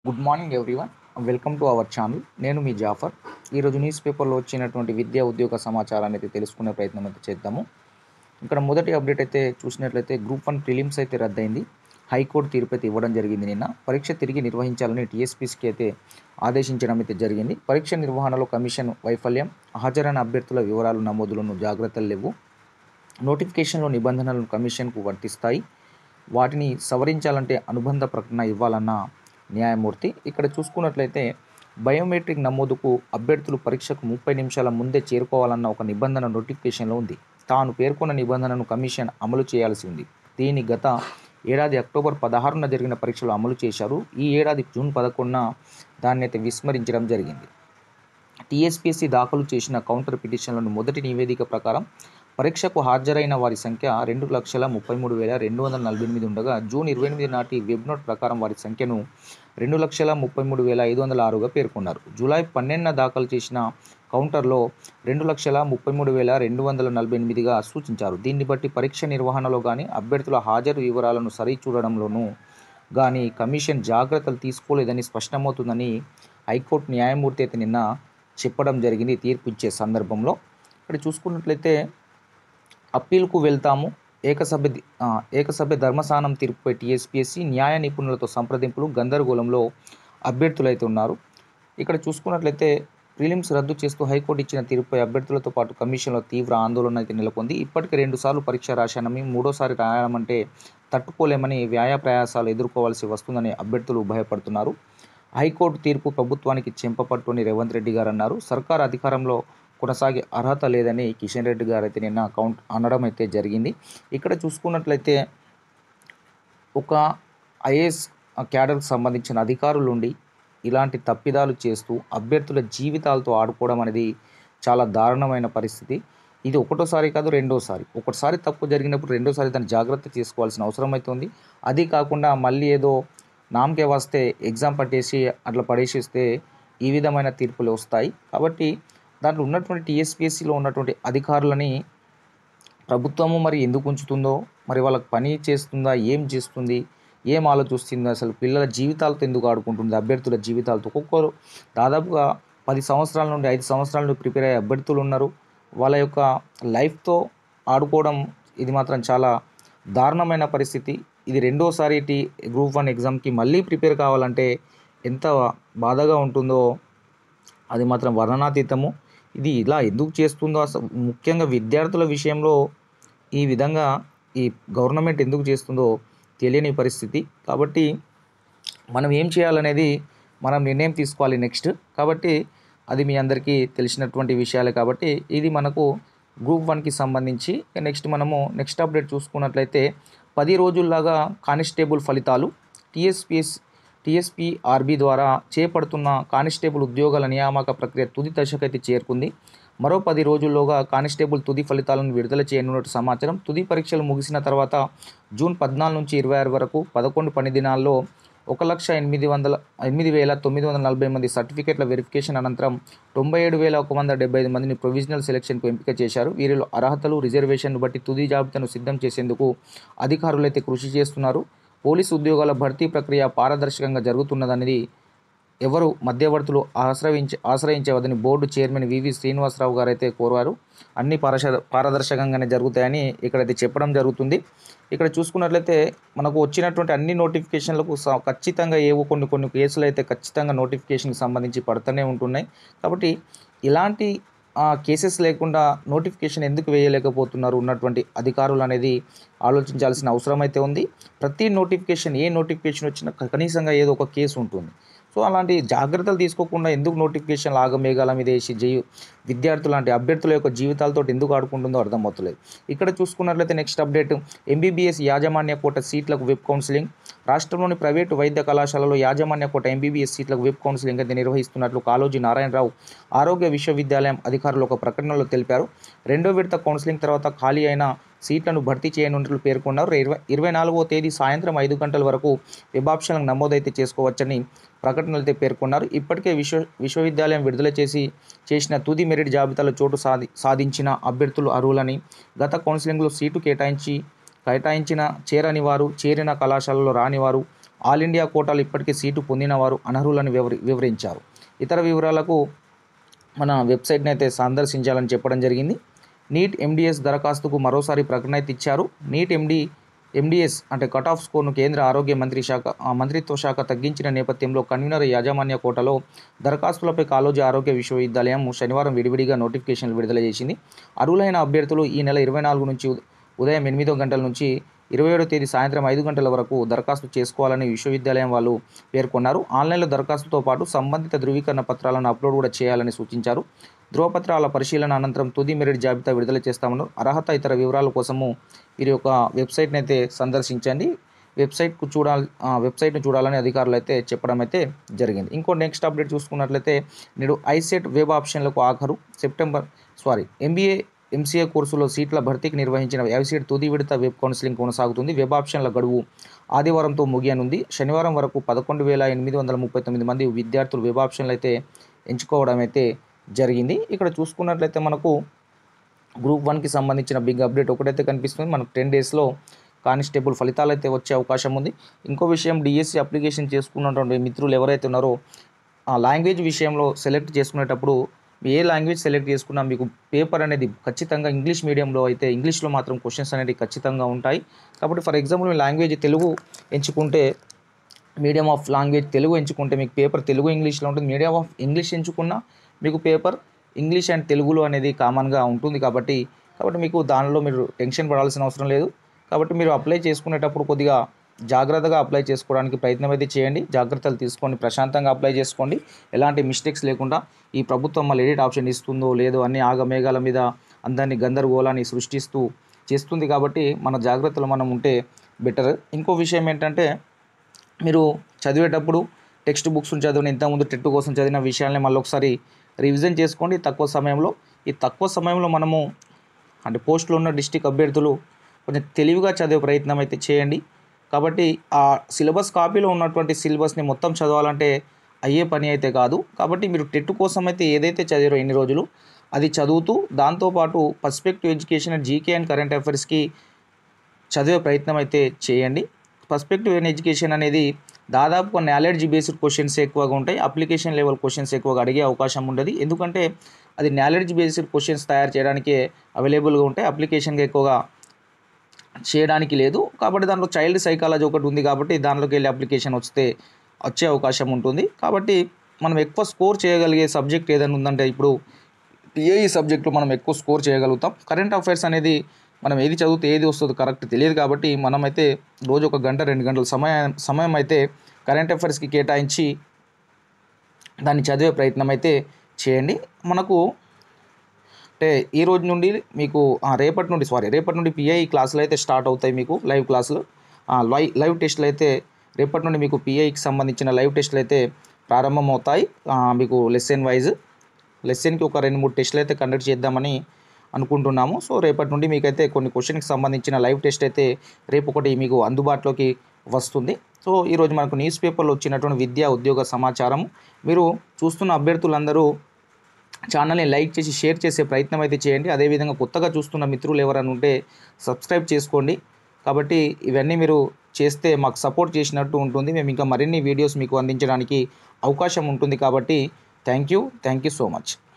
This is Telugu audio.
good morning everyone welcome to our channel నేను మీ జాఫర్ ఈరోజు న్యూస్ పేపర్లో వచ్చినటువంటి విద్యా ఉద్యోగ సమాచారాన్ని అయితే తెలుసుకునే ప్రయత్నం అయితే చేద్దాము ఇక్కడ మొదటి అప్డేట్ అయితే చూసినట్లయితే గ్రూప్ వన్ ప్రిలిమ్స్ అయితే రద్దయింది హైకోర్టు తీర్పు అయితే ఇవ్వడం జరిగింది నిన్న పరీక్ష తిరిగి నిర్వహించాలని టీఎస్పీసీకి అయితే ఆదేశించడం అయితే జరిగింది పరీక్ష నిర్వహణలో కమిషన్ వైఫల్యం హాజరైన అభ్యర్థుల వివరాలు నమోదులను జాగ్రత్తలు లేవు నోటిఫికేషన్లో నిబంధనలను కమిషన్కు వర్తిస్తాయి వాటిని సవరించాలంటే అనుబంధ ప్రకటన ఇవ్వాలన్న న్యాయమూర్తి ఇక్కడ చూసుకున్నట్లయితే బయోమెట్రిక్ నమోదుకు అభ్యర్థులు పరీక్షకు ముప్పై నిమిషాల ముందే చేరుకోవాలన్న ఒక నిబంధన నోటిఫికేషన్లో ఉంది తాను పేర్కొన్న నిబంధనను కమిషన్ అమలు చేయాల్సి ఉంది దీని గత ఏడాది అక్టోబర్ పదహారున జరిగిన పరీక్షలు అమలు చేశారు ఈ ఏడాది జూన్ పదకొండున దాన్ని అయితే విస్మరించడం జరిగింది టీఎస్పీఎస్సీ దాఖలు చేసిన కౌంటర్ పిటిషన్లను మొదటి నివేదిక ప్రకారం పరీక్షకు హాజరైన వారి సంఖ్య రెండు లక్షల ముప్పై మూడు వేల రెండు వందల నలభై ఎనిమిది ఉండగా జూన్ ఇరవై ఎనిమిది నాటి వెబ్ నోట్ ప్రకారం వారి సంఖ్యను రెండు లక్షల ముప్పై మూడు వేల ఐదు వందల ఆరుగా పేర్కొన్నారు జూలై పన్నెండున దాఖలు చేసిన కౌంటర్లో రెండు లక్షల ముప్పై మూడు వేల రెండు వందల నలభై ఎనిమిదిగా సూచించారు దీన్ని బట్టి పరీక్ష నిర్వహణలో కానీ అభ్యర్థుల హాజరు వివరాలను సరిచూడడంలోనూ కానీ కమిషన్ జాగ్రత్తలు తీసుకోలేదని స్పష్టమవుతుందని హైకోర్టు న్యాయమూర్తి అయితే నిన్న చెప్పడం జరిగింది తీర్పు ఇచ్చే సందర్భంలో ఇక్కడ చూసుకున్నట్లయితే అప్పీల్కు వెళ్తాము ఏకసభ్య ది- ఆ, ఏకసభ్య ధర్మస్థానం తీర్పుపై టీఎస్పీఎస్సీ న్యాయ నిపుణులతో సంప్రదింపులు గందరగోళంలో అభ్యర్థులైతే ఉన్నారు ఇక్కడ చూసుకున్నట్లయితే ప్రిలిమ్స్ రద్దు చేస్తూ హైకోర్టు ఇచ్చిన తీర్పుపై అభ్యర్థులతో పాటు కమిషన్లో తీవ్ర ఆందోళన అయితే నెలకొంది ఇప్పటికే రెండుసార్లు పరీక్ష రాశానని మూడోసారి రాయడమంటే తట్టుకోలేమని వ్యాయ ప్రయాసాలు ఎదుర్కోవాల్సి వస్తుందని అభ్యర్థులు భయపడుతున్నారు హైకోర్టు తీర్పు ప్రభుత్వానికి చెంపపట్టు అని రేవంత్ రెడ్డి గారు అన్నారు సర్కార్ అధికారంలో కొనసాగే అర్హత లేదని కిషన్ రెడ్డి గారు అయితే నిన్న కౌంట్ అనడం అయితే జరిగింది ఇక్కడ చూసుకున్నట్లయితే ఒక ఐఏఎస్ క్యాడర్కి సంబంధించిన అధికారులు ఉండి ఇలాంటి తప్పిదాలు చేస్తూ అభ్యర్థుల జీవితాలతో ఆడుకోవడం అనేది చాలా దారుణమైన పరిస్థితి ఇది ఒకటోసారి కాదు రెండోసారి ఒకసారి తప్పు జరిగినప్పుడు రెండోసారి దాన్ని జాగ్రత్త తీసుకోవాల్సిన అవసరం అయితే ఉంది అది కాకుండా మళ్ళీ ఏదో నామకే వస్తే ఎగ్జామ్ పట్టేసి అట్లా పడేసిస్తే ఈ విధమైన తీర్పులు వస్తాయి కాబట్టి దాంట్లో ఉన్నటువంటి టీఎస్పీఎస్సీలో ఉన్నటువంటి అధికారులని ప్రభుత్వము మరి ఎందుకు ఉంచుతుందో మరి వాళ్ళకి పని చేస్తుందా ఏం చేస్తుంది ఏం ఆలోచిస్తుంది అసలు పిల్లల జీవితాలతో ఎందుకు ఆడుకుంటుంది అభ్యర్థుల జీవితాలతో ఒక్కొక్కరు దాదాపుగా పది సంవత్సరాల నుండి ఐదు సంవత్సరాల నుండి ప్రిపేర్ అయ్యే అభ్యర్థులు ఉన్నారు వాళ్ళ యొక్క లైఫ్తో ఆడుకోవడం ఇది మాత్రం చాలా దారుణమైన పరిస్థితి ఇది రెండోసారి టీ గ్రూప్ వన్ ఎగ్జామ్కి మళ్ళీ ప్రిపేర్ కావాలంటే ఎంత బాధగా ఉంటుందో అది మాత్రం వర్ణనాతీతము ఇది ఇలా ఎందుకు చేస్తుందో అసలు ముఖ్యంగా విద్యార్థుల విషయంలో ఈ విధంగా ఈ గవర్నమెంట్ ఎందుకు చేస్తుందో తెలియని పరిస్థితి కాబట్టి మనం ఏం చేయాలనేది మనం నిర్ణయం తీసుకోవాలి నెక్స్ట్ కాబట్టి అది మీ అందరికీ తెలిసినటువంటి విషయాలే కాబట్టి ఇది మనకు గ్రూప్ వన్కి సంబంధించి నెక్స్ట్ మనము నెక్స్ట్ అప్డేట్ చూసుకున్నట్లయితే పది రోజుల్లాగా కానిస్టేబుల్ ఫలితాలు టీఎస్పీఎస్ టీఎస్పీఆర్బీ ద్వారా చేపడుతున్న కానిస్టేబుల్ ఉద్యోగాల నియామక ప్రక్రియ తుది దశకైతే చేరుకుంది మరో పది రోజుల్లోగా కానిస్టేబుల్ తుది ఫలితాలను విడుదల చేయనున్నట్టు సమాచారం తుది పరీక్షలు ముగిసిన తర్వాత జూన్ పద్నాలుగు నుంచి ఇరవై ఆరు వరకు పదకొండు పని దినాల్లో ఒక లక్ష ఎనిమిది వందల ఎనిమిది వేల తొమ్మిది వందల నలభై మంది సర్టిఫికేట్ల వెరిఫికేషన్ అనంతరం తొంభై ఏడు వేల ఒక వంద డెబ్బై ఐదు మందిని ప్రొవిజనల్ సెలక్షన్కు ఎంపిక చేశారు వీరిలో అర్హతలు రిజర్వేషన్ను బట్టి తుది జాబితాను సిద్ధం చేసేందుకు అధికారులైతే కృషి చేస్తున్నారు పోలీసు ఉద్యోగాల భర్తీ ప్రక్రియ పారదర్శకంగా జరుగుతున్నదనేది ఎవరు మధ్యవర్తులు ఆశ్రయించ ఆశ్రయించవద్దని బోర్డు చైర్మన్ వివి శ్రీనివాసరావు గారు అయితే కోరారు అన్ని పారశ పారదర్శకంగానే జరుగుతాయని ఇక్కడైతే చెప్పడం జరుగుతుంది ఇక్కడ చూసుకున్నట్లయితే మనకు వచ్చినటువంటి అన్ని నోటిఫికేషన్లకు స- ఖచ్చితంగా ఏవో కొన్ని కొన్ని కేసులు అయితే ఖచ్చితంగా నోటిఫికేషన్కి సంబంధించి పడుతూనే ఉంటున్నాయి కాబట్టి ఇలాంటి కేసెస్ లేకుండా నోటిఫికేషన్ ఎందుకు వేయలేకపోతున్నారు ఉన్నటువంటి అధికారులు అనేది ఆలోచించాల్సిన అవసరం అయితే ఉంది ప్రతి నోటిఫికేషన్ ఏ నోటిఫికేషన్ వచ్చినా క- కనీసంగా ఏదో ఒక కేసు ఉంటుంది సో అలాంటి జాగ్రత్తలు తీసుకోకుండా ఎందుకు నోటిఫికేషన్ ఆగమేఘాల మీద వేసి జీ విద్యార్థులు లాంటి అభ్యర్థుల యొక్క జీవితాలతో ఎందుకు ఆడుకుంటుందో అర్థమవుతలేదు ఇక్కడ చూసుకున్నట్లయితే నెక్స్ట్ అప్డేట్ ఎంబీబీఎస్ యాజమాన్య కోట సీట్లకు వెబ్ కౌన్సిలింగ్ రాష్ట్రంలోని ప్రైవేటు వైద్య కళాశాలలో యాజమాన్య కోట ఎంబీబీఎస్ సీట్లకు వెబ్ కౌన్సిలింగ్ అయితే నిర్వహిస్తున్నట్లు కాళోజీ నారాయణరావు ఆరోగ్య విశ్వవిద్యాలయం అధికారులు ఒక ప్రకటనలో తెలిపారు రెండో విడత కౌన్సిలింగ్ తర్వాత ఖాళీ అయిన సీట్లను భర్తీ చేయనున్నట్లు పేర్కొన్నారు ఇరవై ఇరవై నాలుగో తేదీ సాయంత్రం ఐదు గంటల వరకు వెబ్ ఆప్షన్లకు నమోదైతే చేసుకోవచ్చని ప్రకటనలు అయితే పేర్కొన్నారు ఇప్పటికే విశ్వ విశ్వవిద్యాలయం విడుదల చేసి చేసిన తుది మెరిట్ జాబితాలో చోటు సాధి సాధించిన అభ్యర్థులు అర్హులని గత కౌన్సిలింగ్లో సీటు కేటాయించి కేటాయించిన చేరని వారు చేరిన కళాశాలలో రాని వారు ఆల్ ఇండియా కోటాలు ఇప్పటికే సీటు పొందిన వారు అనర్హులని వివరి వివరించారు ఇతర వివరాలకు మన వెబ్సైట్ని అయితే సందర్శించాలని చెప్పడం జరిగింది నీట్ ఎండిఎస్ దరఖాస్తుకు మరోసారి ప్రకటన అయితే ఇచ్చారు నీట్ ఎండి ఎండిఎస్ అంటే కట్ ఆఫ్ స్కోర్ను కేంద్ర ఆరోగ్య మంత్రి శాఖ ఆ మంత్రిత్వ శాఖ తగ్గించిన నేపథ్యంలో కన్వీనర్ యాజమాన్య కోటలో దరఖాస్తులపై కాలోజీ ఆరోగ్య విశ్వవిద్యాలయం శనివారం విడివిడిగా నోటిఫికేషన్లు విడుదల చేసింది అర్హులైన అభ్యర్థులు ఈ నెల ఇరవై నాలుగు నుంచి ఉదయం ఎనిమిదో గంటల నుంచి ఇరవై ఏడో తేదీ సాయంత్రం ఐదు గంటల వరకు దరఖాస్తు చేసుకోవాలని విశ్వవిద్యాలయం వాళ్ళు పేర్కొన్నారు ఆన్లైన్లో దరఖాస్తుతో పాటు సంబంధిత ధృవీకరణ పత్రాలను అప్లోడ్ కూడా చేయాలని సూచించారు ధృవపత్రాల పరిశీలన అనంతరం తుది మెరిట్ జాబితా విడుదల చేస్తామన్నారు అర్హత ఇతర వివరాల కోసము వీరి యొక్క వెబ్సైట్ని అయితే సందర్శించండి వెబ్సైట్కు చూడాలి వెబ్సైట్ను చూడాలని అధికారులు అయితే చెప్పడం అయితే జరిగింది ఇంకో నెక్స్ట్ అప్డేట్ చూసుకున్నట్లయితే నేడు ఐసెట్ వెబ్ ఆప్షన్లకు ఆఖరు సెప్టెంబర్ సారీ ఎంబీఏ ఎంసీఏ కోర్సులో సీట్ల భర్తీకి నిర్వహించిన ఐసెట్ తుది విడత వెబ్ కౌన్సిలింగ్ కొనసాగుతుంది వెబ్ ఆప్షన్ల గడువు ఆదివారంతో ముగియనుంది శనివారం వరకు పదకొండు వేల ఎనిమిది వందల ముప్పై తొమ్మిది మంది విద్యార్థులు వెబ్ ఆప్షన్లు అయితే ఎంచుకోవడం అయితే జరిగింది ఇక్కడ చూసుకున్నట్లయితే మనకు గ్రూప్ వన్కి సంబంధించిన బిగ్ అప్డేట్ ఒకటైతే కనిపిస్తుంది మనకు టెన్ డేస్లో కానిస్టేబుల్ ఫలితాలు అయితే వచ్చే అవకాశం ఉంది ఇంకో విషయం డిఎస్సి అప్లికేషన్ చేసుకున్నటువంటి మిత్రులు ఎవరైతే ఉన్నారో ఆ లాంగ్వేజ్ విషయంలో సెలెక్ట్ చేసుకునేటప్పుడు ఏ లాంగ్వేజ్ సెలెక్ట్ చేసుకున్నా మీకు పేపర్ అనేది ఖచ్చితంగా ఇంగ్లీష్ మీడియంలో అయితే ఇంగ్లీష్లో మాత్రం క్వశ్చన్స్ అనేవి ఖచ్చితంగా ఉంటాయి కాబట్టి ఫర్ ఎగ్జాంపుల్ మీ లాంగ్వేజ్ తెలుగు ఎంచుకుంటే మీడియం ఆఫ్ లాంగ్వేజ్ తెలుగు ఎంచుకుంటే మీకు పేపర్ తెలుగు ఇంగ్లీష్లో ఉంటుంది మీడియం ఆఫ్ ఇంగ్లీష్ ఎంచుకున్నా మీకు పేపర్ ఇంగ్లీష్ అండ్ తెలుగులో అనేది కామన్గా ఉంటుంది కాబట్టి కాబట్టి మీకు దానిలో మీరు టెన్షన్ పడాల్సిన అవసరం లేదు కాబట్టి మీరు అప్లై చేసుకునేటప్పుడు కొద్దిగా జాగ్రత్తగా అప్లై చేసుకోవడానికి ప్రయత్నం అయితే చేయండి జాగ్రత్తలు తీసుకోండి ప్రశాంతంగా అప్లై చేసుకోండి ఎలాంటి మిస్టేక్స్ లేకుండా ఈ ప్రభుత్వం మళ్ళీ ఎడిట్ ఆప్షన్ ఇస్తుందో లేదో అన్ని ఆగమేఘాల మీద అందరినీ గందరగోళాన్ని సృష్టిస్తూ చేస్తుంది కాబట్టి మన జాగ్రత్తలు మనం ఉంటే బెటర్ ఇంకో విషయం ఏంటంటే మీరు చదివేటప్పుడు టెక్స్ట్ బుక్స్ చదివిన ఇంతకుముందు టెట్ కోసం చదివిన విషయాల్ని మళ్ళీ ఒకసారి రివిజన్ చేసుకోండి తక్కువ సమయంలో ఈ తక్కువ సమయంలో మనము అంటే పోస్టులో ఉన్న డిస్టిక్ అభ్యర్థులు కొంచెం తెలివిగా చదివే ప్రయత్నం అయితే చేయండి కాబట్టి ఆ సిలబస్ కాపీలో ఉన్నటువంటి సిలబస్ని మొత్తం చదవాలంటే అయ్యే పని అయితే కాదు కాబట్టి మీరు టెట్ కోసం అయితే ఏదైతే చదివారో ఎన్ని రోజులు అది చదువుతూ దాంతోపాటు perspective education and GK and current అఫైర్స్కి చదివే ప్రయత్నం అయితే చేయండి పర్స్పెక్టివ్ అండ్ ఎడ్యుకేషన్ అనేది దాదాపు నాలెడ్జ్ బేస్డ్ క్వశ్చన్స్ ఎక్కువగా ఉంటాయి అప్లికేషన్ లెవెల్ క్వశ్చన్స్ ఎక్కువగా అడిగే అవకాశం ఉండదు ఎందుకంటే అది నాలెడ్జ్ బేస్డ్ క్వశ్చన్స్ తయారు చేయడానికి అవైలబుల్గా ఉంటాయి అప్లికేషన్గా ఎక్కువగా చేయడానికి లేదు కాబట్టి దాంట్లో చైల్డ్ సైకాలజీ ఒకటి ఉంది కాబట్టి దాంట్లోకి వెళ్ళి అప్లికేషన్ వస్తే వచ్చే అవకాశం ఉంటుంది కాబట్టి మనం ఎక్కువ స్కోర్ చేయగలిగే సబ్జెక్ట్ ఏదైనా ఉందంటే ఇప్పుడు టీఏఈ సబ్జెక్టులో మనం ఎక్కువ స్కోర్ చేయగలుగుతాం కరెంట్ అఫైర్స్ అనేది మనం ఏది చదివితే ఏది వస్తుందో కరెక్ట్ తెలియదు కాబట్టి మనమైతే రోజు ఒక గంట రెండు గంటల సమయం సమయం అయితే కరెంట్ అఫైర్స్కి కేటాయించి దాన్ని చదివే ప్రయత్నం అయితే చేయండి మనకు అంటే ఈ రోజు నుండి మీకు ఆ, రేపటి నుండి సారీ రేపటి నుండి పిఐ క్లాసులు అయితే స్టార్ట్ అవుతాయి మీకు లైవ్ క్లాసులు లైవ్ లైవ్ టెస్టులు అయితే రేపటి నుండి మీకు పిఐకి సంబంధించిన లైవ్ టెస్టులు అయితే ప్రారంభం అవుతాయి ఆ, మీకు లెసన్ వైజ్ లెసన్కి ఒక రెండు మూడు టెస్టులు అయితే కండక్ట్ చేద్దామని అనుకుంటున్నాము సో రేపటి నుండి మీకైతే కొన్ని క్వశ్చన్కి సంబంధించిన లైవ్ టెస్ట్ అయితే రేపు ఒకటి మీకు అందుబాటులోకి వస్తుంది సో ఈరోజు మనకు న్యూస్ పేపర్లో వచ్చినటువంటి విద్యా ఉద్యోగ సమాచారం మీరు చూస్తున్న అభ్యర్థులందరూ ఛానల్ని లైక్ చేసి షేర్ చేసే ప్రయత్నం అయితే చేయండి అదేవిధంగా కొత్తగా చూస్తున్న మిత్రులు ఎవరైనా ఉంటే సబ్స్క్రైబ్ చేసుకోండి కాబట్టి ఇవన్నీ మీరు చేస్తే మాకు సపోర్ట్ చేసినట్టు ఉంటుంది మేము ఇంకా మరిన్ని వీడియోస్ మీకు అందించడానికి అవకాశం ఉంటుంది కాబట్టి thank you thank you so much